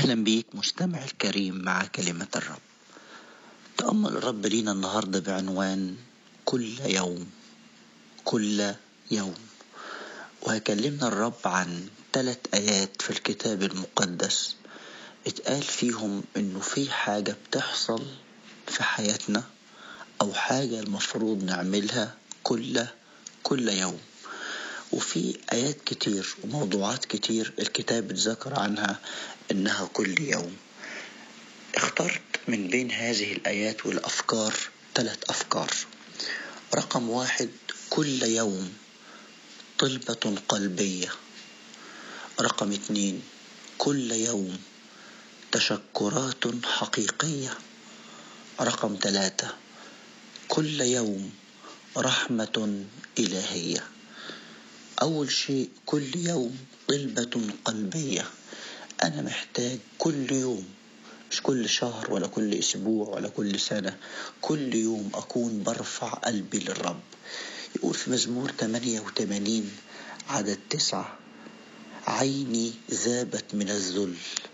أهلا بيك مستمع الكريم مع كلمة الرب تأمل الرب لينا النهاردة بعنوان كل يوم كل يوم وهيكلمنا الرب عن ثلاث آيات في الكتاب المقدس اتقال فيهم إنه في حاجة بتحصل في حياتنا أو حاجة المفروض نعملها كل كل يوم وفي آيات كتير وموضوعات كتير الكتاب اتذكر عنها إنها كل يوم اخترت من بين هذه الآيات والأفكار ثلاث أفكار رقم واحد كل يوم طلبة قلبية رقم اثنين كل يوم تشكرات حقيقية رقم ثلاثة كل يوم رحمة إلهية أول شيء كل يوم طلبة قلبية أنا محتاج كل يوم مش كل شهر ولا كل أسبوع ولا كل سنة كل يوم أكون برفع قلبي للرب يقول في مزمور 88 عدد تسعة عيني ذابت من الذل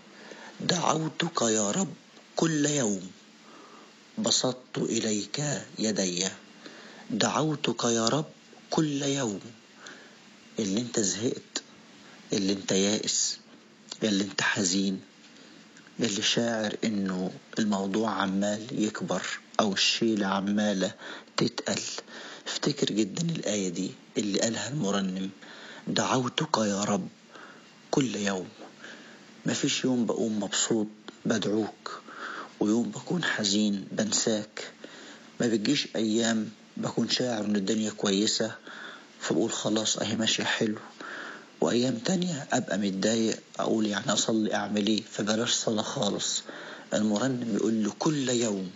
دعوتك يا رب كل يوم بسطت إليك يدي دعوتك يا رب كل يوم اللي انت زهقت اللي انت يائس اللي انت حزين اللي شاعر انه الموضوع عمال يكبر او الشيلة عمالة تتقل افتكر جدا الآية دي اللي قالها المرنم دعوتك يا رب كل يوم مفيش يوم بقوم مبسوط بدعوك ويوم بكون حزين بنساك ما بتجيش أيام بكون شاعر إن الدنيا كويسة فبقول خلاص أهي ماشية حلو وأيام تانية أبقى متضايق أقول يعني أصلي أعمل إيه فبلاش صلاة خالص المرنم بيقول له كل يوم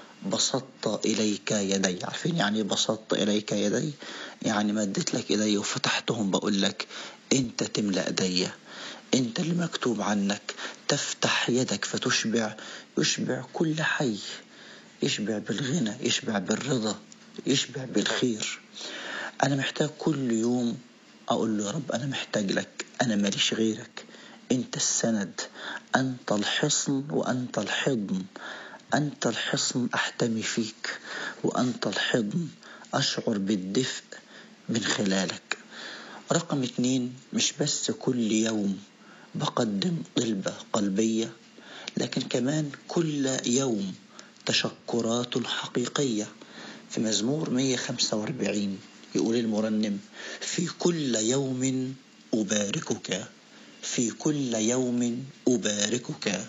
بسطت إليك يدي عارفين يعني بسطت إليك يدي يعني مدت لك إيدي وفتحتهم بقول لك أنت تملأ إيدي أنت اللي مكتوب عنك تفتح يدك فتشبع يشبع كل حي يشبع بالغنى يشبع بالرضا يشبع بالخير أنا محتاج كل يوم أقول له يا رب أنا محتاج لك أنا ماليش غيرك أنت السند أنت الحصن وأنت الحضن أنت الحصن أحتمي فيك وأنت الحضن أشعر بالدفء من خلالك رقم اتنين مش بس كل يوم بقدم طلبة قلبية لكن كمان كل يوم تشكرات حقيقية في مزمور 145 يقول المرنم في كل يوم أباركك في كل يوم أباركك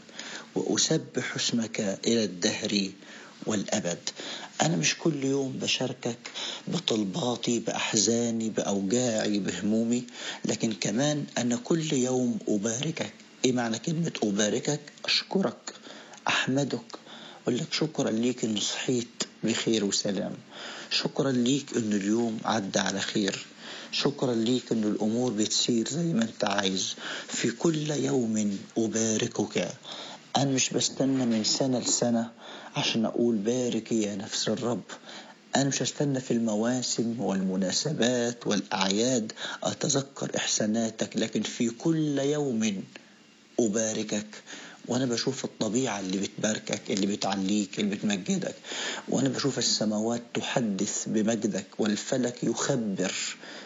وأسبح اسمك إلى الدهر والأبد أنا مش كل يوم بشاركك بطلباتي بأحزاني بأوجاعي بهمومي لكن كمان أنا كل يوم أباركك إيه معنى كلمة أباركك أشكرك أحمدك أقول لك شكرا ليك إن صحيت بخير وسلام شكرا ليك إن اليوم عدى على خير شكرا ليك إن الأمور بتسير زي ما أنت عايز في كل يوم أباركك أنا مش بستنى من سنة لسنة عشان أقول بارك يا نفس الرب أنا مش هستنى في المواسم والمناسبات والأعياد أتذكر إحساناتك لكن في كل يوم أباركك وأنا بشوف الطبيعة اللي بتباركك اللي بتعليك اللي بتمجدك وأنا بشوف السماوات تحدث بمجدك والفلك يخبر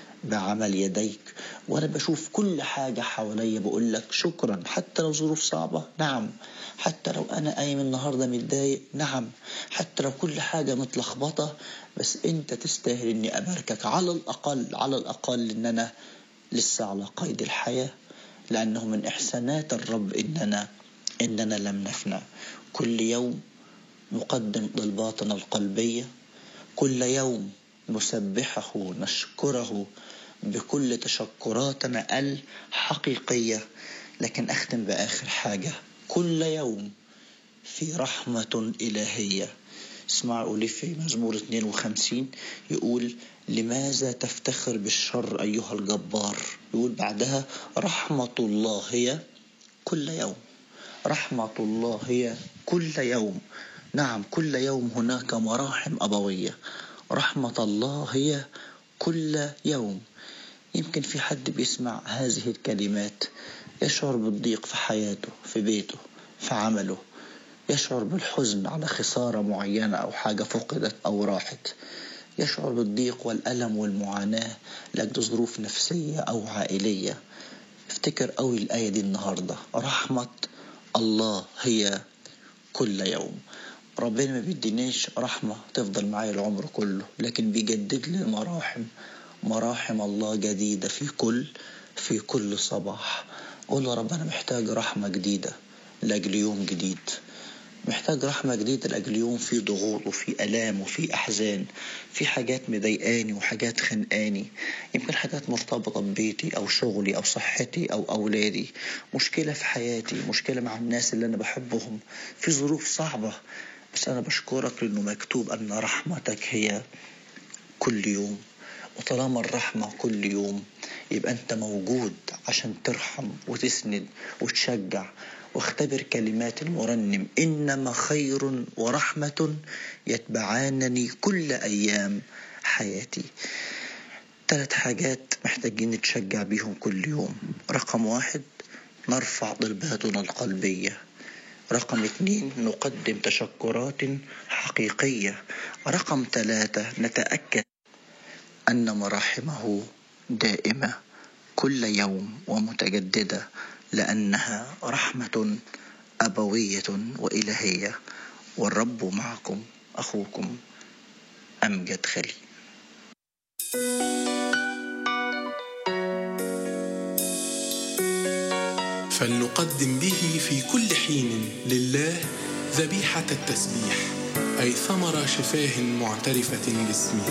بعمل يديك وانا بشوف كل حاجة حواليا بقول لك شكرا حتى لو ظروف صعبة نعم حتى لو انا قايم النهاردة متضايق نعم حتى لو كل حاجة متلخبطة بس انت تستاهل اني اباركك على الاقل على الاقل ان انا لسه على قيد الحياة لانه من احسانات الرب اننا اننا لم نفنى كل يوم نقدم طلباتنا القلبية كل يوم نسبحه نشكره بكل تشكراتنا الحقيقية لكن أختم بآخر حاجة كل يوم في رحمة إلهية اسمعوا لي في مزمور 52 يقول لماذا تفتخر بالشر أيها الجبار يقول بعدها رحمة الله هي كل يوم رحمة الله هي كل يوم نعم كل يوم هناك مراحم أبوية رحمة الله هي كل يوم يمكن في حد بيسمع هذه الكلمات يشعر بالضيق في حياته في بيته في عمله يشعر بالحزن على خسارة معينة أو حاجة فقدت أو راحت يشعر بالضيق والألم والمعاناة لأجل ظروف نفسية أو عائلية افتكر قوي الآية دي النهاردة رحمة الله هي كل يوم ربنا ما بيدينيش رحمة تفضل معايا العمر كله لكن بيجدد لي مراحم مراحم الله جديدة في كل في كل صباح قول يا رب أنا محتاج رحمة جديدة لأجل يوم جديد محتاج رحمة جديدة لأجل يوم فيه ضغوط وفيه آلام وفيه أحزان في حاجات مضايقاني وحاجات خنقاني يمكن حاجات مرتبطة ببيتي أو شغلي أو صحتي أو أولادي مشكلة في حياتي مشكلة مع الناس اللي أنا بحبهم في ظروف صعبة بس أنا بشكرك لأنه مكتوب أن رحمتك هي كل يوم وطالما الرحمة كل يوم يبقى أنت موجود عشان ترحم وتسند وتشجع واختبر كلمات المرنم إنما خير ورحمة يتبعانني كل أيام حياتي ثلاث حاجات محتاجين نتشجع بيهم كل يوم رقم واحد نرفع طلباتنا القلبية رقم اثنين نقدم تشكرات حقيقية رقم ثلاثة نتأكد أن مراحمه دائمة كل يوم ومتجددة لأنها رحمة أبوية وإلهية والرب معكم أخوكم أمجد خليل فلنقدم به في كل حين لله ذبيحة التسبيح أي ثمر شفاه معترفة باسمه